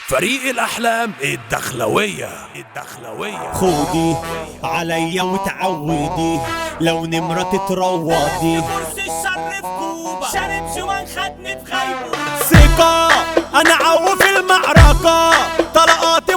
فريق الأحلام الدخلوية الدخلوية خودي عليا وتعودي لو نمرة تتروضي كرسي الشر في كوبا شارب جوان خدني في غيبوبة ثقة أنا عو في المعركة طلقاتي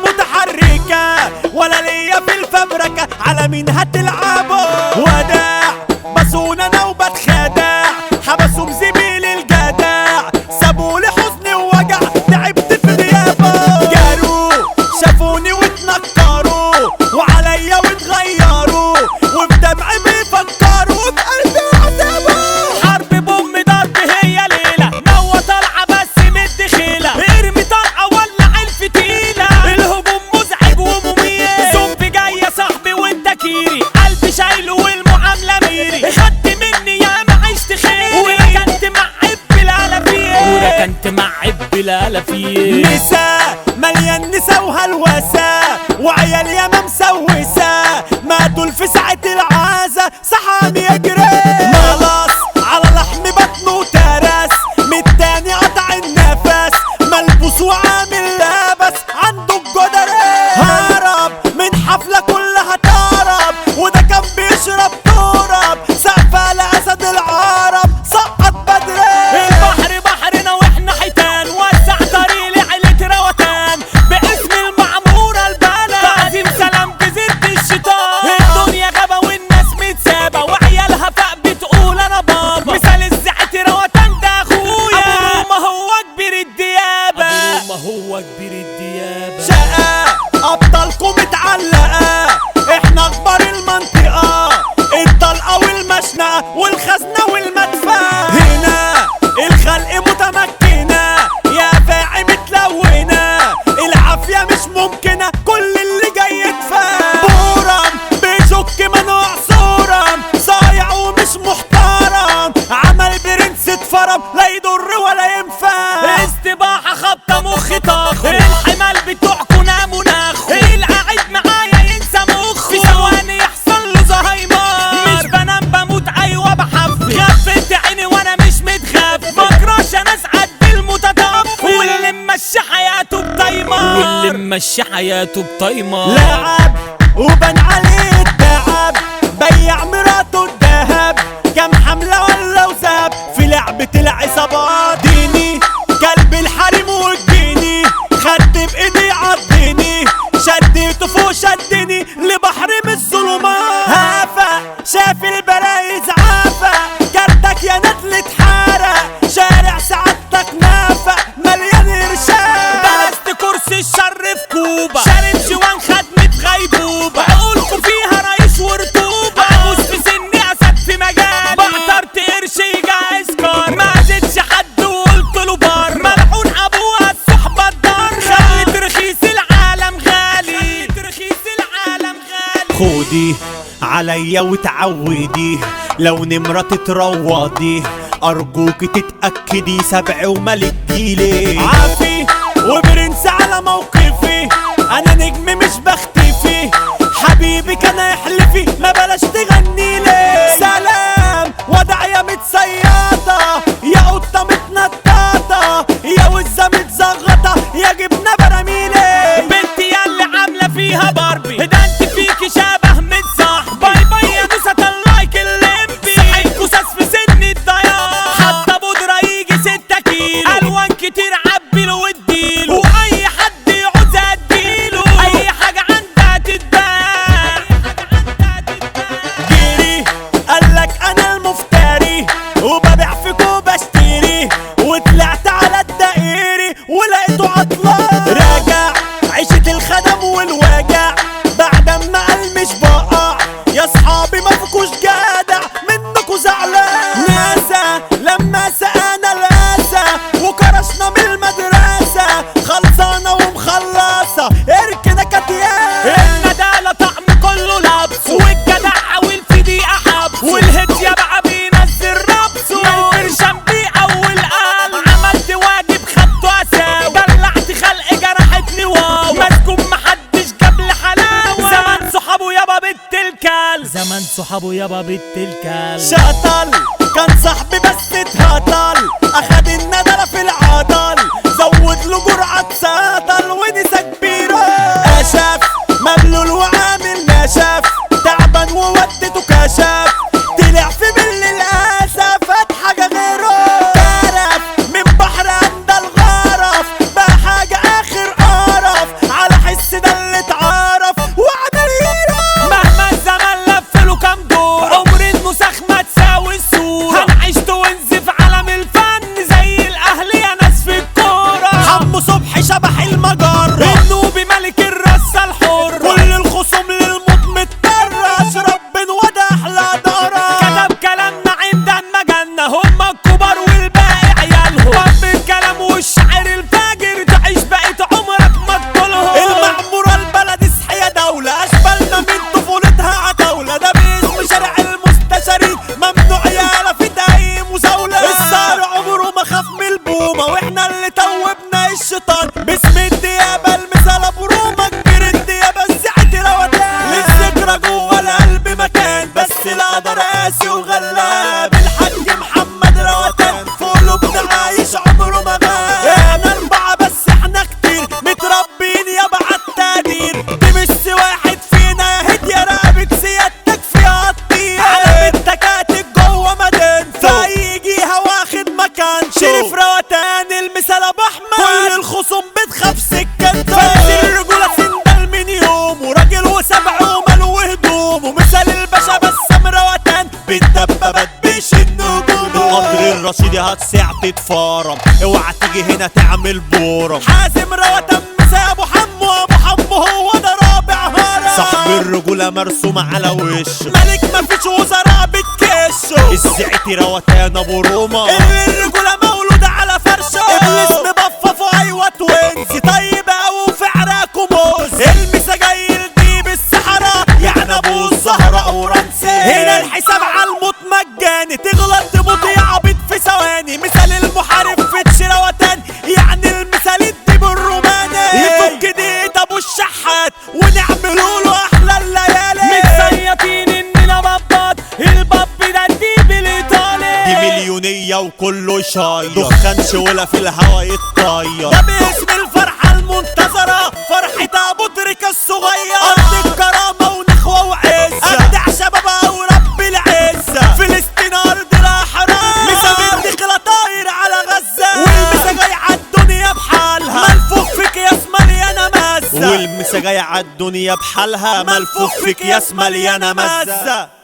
متحركة ولا ليا في الفبركة على مين هتلعبوا وداع بسونا أنا وبتخدع حبسوا بزميل الجدع سابولي حزن ووجع تعبت في غيابه جاروا شافوني واتنكروا وعليا واتغيروا وفي دمعي بيفكروا وفي قلبي عذابوا حرب بوم ضرب هي ليلة نوى طالعة بس مد خيلة ارمي طلقة ولع الفتيلة الهجوم مزعج ومميت زومبي جاي يا صاحبي وانت كيري قلبي شايله والمعاملة ميري خدت مني يا ما عشت خيري وركنت مع عب الالافيه وركنت مع عب الالافيه نساء مليان نساء وهلوسة وعيال ياما مسوسة ماتوا في ساعة العازة صحاني يجري خلاص على لحم بطنه ترس من التاني قطع النفس ملبوس وعامل لابس عنده الجدري هرب من حفلة كلها تهرب وده كان بيشرب تراب سقف على اسد العرب سقط بدري البحر بحرنا واحنا حيتان وسع طريق لعيلة روتان باسم المعمورة البلد تعظيم سلام جزيرة الشيطان الدنيا غابة والناس متسابة وعيالها فوق بتقول انا بابا مثال الزعت روتان ده اخويا ابو ما هو كبير الديابة ابو ما هو كبير الديابة شقة أبطالكم متعلقة احنا اخبار المنطقة الطلقة والمشنقة والخزنة والمدفع هنا الخلق متمكنة يا فاعي متلونة العافية مش ممكنة كل اللي جاي يدفع بورم بيشك منوع صورم صايع ومش محترم عمل برنس اتفرم لا يضر ولا ينفع استباحة خبطة مخ طاخ الحمال بتوعكوا ناموا ناخ القاعد معايا ينسى مخ في ثواني يحصل له زهايمر مش بنام بموت ايوه بحف غفلت عيني وانا مش متخاف بكراش انا اسعد بالمتطف واللي ممشي حياته بتايمر واللي ممشي حياته بتايمر لعب وبان عليه التعب بيع مراته الذهب كم حملة ولا وذهب في لعبة العصابات ديني كلب الحريم والجيني خدت بايدي عضني شديته فوق شدني لبحر من الظلمات هافا شاف البرايز عافا كارتك يا ندلة حارة شارع سعادتك نافع مليان ارشاد بلست كرسي الشر في كوبا شارب جوان خدمة غيبوبة عقولكم فيها رئيس ورطوبة عجوز في سني أسد في مجالي بعترت قرش يجهز كار ما زدش حد وقلت له بار ملعون أبوها الصحبة الدار خلت رخيص العالم غالي خلت رخيص العالم غالي خودي عليا وتعودي لو نمرة تتروضي أرجوك تتأكدي سبع وملك جيلي عافي وبرنس على موقفي أنا نجم مش بختفي حبيبي كان يحلفي ما بلاش تغني لي سلام ودع يا متصيادة يا قطة متنططة يا وزة متزغطة يا جبنة براميلي بنتي ياللي عاملة فيها باربي ده انت فيكي شبه من صاحبي باي باي يا نوسة طلعك الليمبي صحيح كساس في سن الضياع حتى بودرة يجي ستة كيلو ألوان كتير عبيله واديله وأي حد يعوز اديله أي حاجة عندها تتباع جري قالك انا المفتري وببيع فيك وبشتري وطلعت على الدائري ولقيته عطلان راجع عيشة الخدم والوجع بعد ما قال مش بقع يا صحابي ما فيكوش جدع منكوا زعلان ناسا لما سقانا الاسى وكرشنا من المدرسة خلصانة ومخلصة اركنا كتيان الندالة طعم كله لبس والجدع والفدي أحبس والهدية بقى بينزل ربس والبرشام بيقوي القلب عملت واجب خدته أساوي دلعت خلق جرحتني واو مسكون محدش جاب لي حلاوة زمان صحابه يابا بنت الكلب زمان صحابه يابا بنت الكلب شطل كان صاحبي بس اتهطل اخد الندلة في العضل زود له جرعة سطل مرسوم بتخاف سكته فانز الرجولة سندل من يوم وراجل وسبع ومال وهدوم ومثال الباشا بسام روتان بالدبابات بيشن هجومه قطر الرشيدي هتسع تتفارم اوعى تيجي هنا تعمل بورم حازم روتان مسا ابو حمو ابو حمو هو ده رابع هرم صاحب الرجولة مرسومة على وشه ملك مفيش وزراء بتكشه الزعتي روتان ابو روما الرجولة مولودة على فرشة الاسم بففه ايوه توينز طيب اوي وفي عراكم موز المسا جاي لديب السحرة يعني ابو الزهرة اورانسي هنا الحساب على الموت مجاني تغلط تموت يا عبيط في ثواني مثال المحارب في تشيروتان يعني المثال الديب الروماني يفك ديت ابو الشحات ونعملوا له احلى الليالي متسيطين اننا ببط الباب ده الديب دي الايطالي مليونية وكله شاير دخان شولة في الهوا يتطير ده باسم الفرحة المنتظرة فرحة ابو دريك الصغير ارض الكرامة ونخوة وعزة ابدع شبابها ورب العزة فلسطين ارض الاحرار مسا بالدخلة طاير على غزة والمسا جاي عالدنيا بحالها ملفوف في اكياس مليانة مزة والمسا جاي عالدنيا بحالها ملفوف في اكياس مليانة مزة